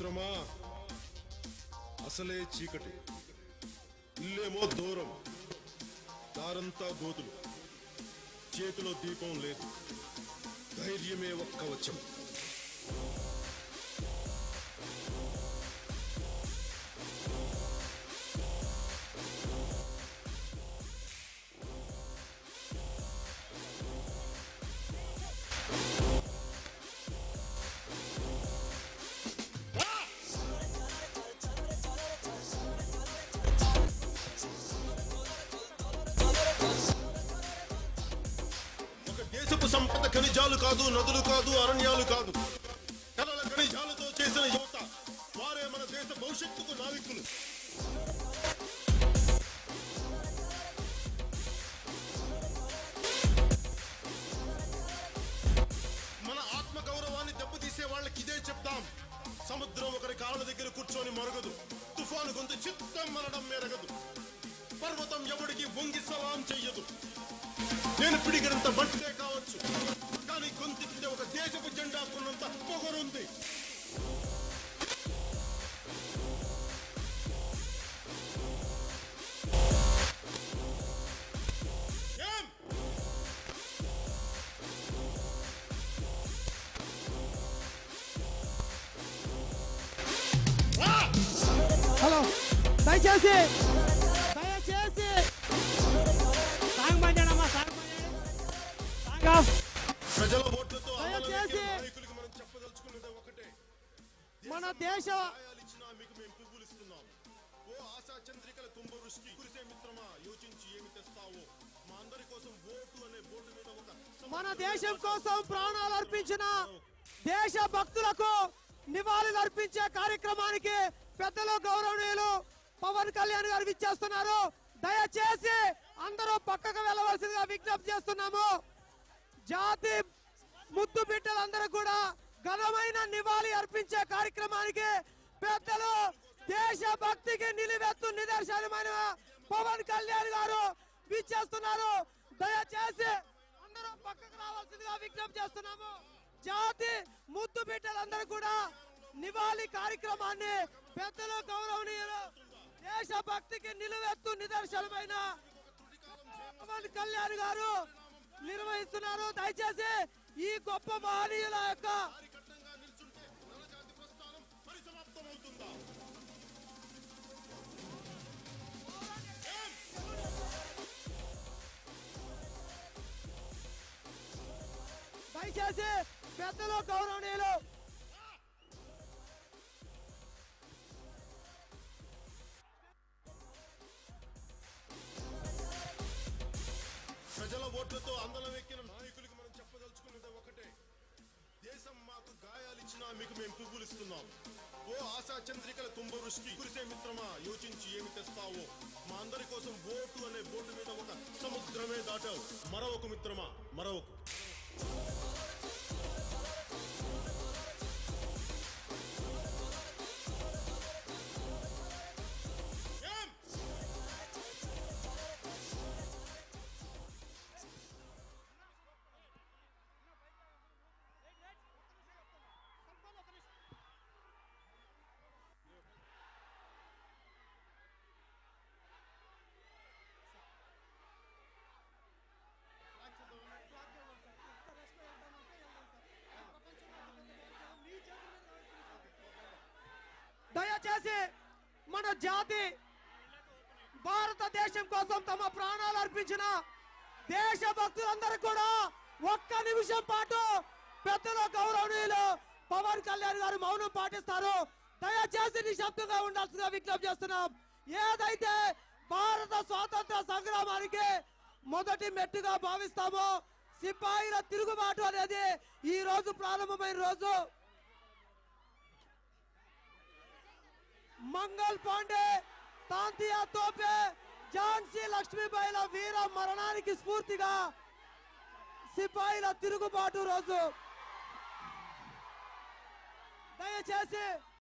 మిత్రమా అసలే చీకటి ఇల్లేమో దూరం దారంతా గోతులు చేతిలో దీపం లేదు ధైర్యమే ఒక్క వచ్చం ఒక దేశపు సంపద ఖనిజాలు కాదు నదులు కాదు అరణ్యాలు కాదు కలల ఖనిజాలతో చేసిన యువత వారే మన దేశ భవిష్యత్తుకు నావికులు మన ఆత్మ గౌరవాన్ని దెబ్బతీసే వాళ్ళకి ఇదే చెప్తాం సముద్రం ఒకరి కాళ్ళ దగ్గర కూర్చొని మరగదు తుఫాను గొంతు చిత్తం మనడం మెరగదు పర్వతం ఎవడికి వంగి సలాం చెయ్యదు నేను పిడిగినంత బట్టే కావచ్చు కానీ గొంతెత్తితే ఒక దేశపు జెండా కొన్నంత పొగరుంది ఏం? రా! హలో దయచేసి దయచేసి సాంగ్ పంచాడమ్మా సాంగ్ సాంగ్ ఆఫ్ ప్రజల ఓట్లతో దయచేసి. అమలులోకి నాయకులకు మనం చెప్పదలుచుకున్నది ఒకటే మన దేశ గాయాలిచ్చినా మీకు మేము పువ్వులు ఇస్తున్నాం ఓ ఆశా చంద్రికల కుంభవృష్టి కురిసే మిత్రమా యోచించి ఏమి తెస్తావో మా అందరి కోసం ఓటు అనే బోర్డు మీద ఒక మన దేశం కోసం ప్రాణాలు అర్పించిన దేశ భక్తులకు నివాళులు అర్పించే కార్యక్రమానికి పెద్దలు గౌరవనీయులు పవన్ కళ్యాణ్ గారు ఇచ్చేస్తున్నారు దయచేసి అందరూ పక్కకు వెళ్ళవలసిందిగా విజ్ఞప్తి చేస్తున్నాము జాతి ముద్దు బిడ్డలందరూ కూడా ఘనమైన నివాళి అర్పించే కార్యక్రమానికి పెద్దలు దేశ భక్తికి నిలువెత్తు నిదర్శనమైన పవన్ కళ్యాణ్ గారు విచ్చేస్తున్నారు దయచేసి అందరూ పక్కకు రావాల్సిందిగా విజ్ఞప్తి చేస్తున్నాము జాతి ముద్దు బిడ్డలందరూ కూడా నివాళి కార్యక్రమాన్ని పెద్దలు గౌరవనీయులు దేశ భక్తికి నిలువెత్తు నిదర్శనమైన పవన్ కళ్యాణ్ గారు నిర్వహిస్తున్నారు దయచేసి ఈ గొప్ప మహనీయుల యొక్క కట్టంగా నిల్చుంటే నలజాతి ప్రస్థానం పరిసమాప్తమవుతుందా దయచేసి పెద్దలు గౌరవనీయులు ప్రజల ఓట్లతో అందలం ఎక్కిన నాయకులకు మనం చెప్పదలుచుకున్నది ఒకటే దేశం మాకు గాయాలిచ్చినా మీకు మేము పువ్వులు ఇస్తున్నాం ఓ ఆశా చంద్రికల కుంభవృష్టి కురిసే మిత్రమా యోచించి ఏమి తెస్తావో మా అందరి కోసం ఓటు అనే బోర్డు మీద ఒక సముద్రమే దాటావు మరొక మిత్రమా మరొక ఏం? దయచేసి మన జాతి భారతదేశం కోసం తమ ప్రాణాలు అర్పించిన దేశ భక్తులందరూ కూడా ఒక్క నిమిషం పాటు పెద్దలు గౌరవనీయులు పవన్ కళ్యాణ్ గారు మౌనం పాటిస్తారు దయచేసి నిశ్శబ్దంగా ఉండాల్సిందిగా విజ్ఞప్తి చేస్తున్నాం ఏదైతే భారత స్వాతంత్ర సంగ్రామానికి మొదటి మెట్టుగా భావిస్తామో సిపాయిల తిరుగుబాటు అనేది ఈ రోజు ప్రారంభమైన రోజు మంగళ్ పాండే తాంతియా తోపే ఝాన్సీ లక్ష్మీబాయిల వీర మరణానికి స్ఫూర్తిగా సిపాయిల తిరుగుబాటు రోజు దయచేసి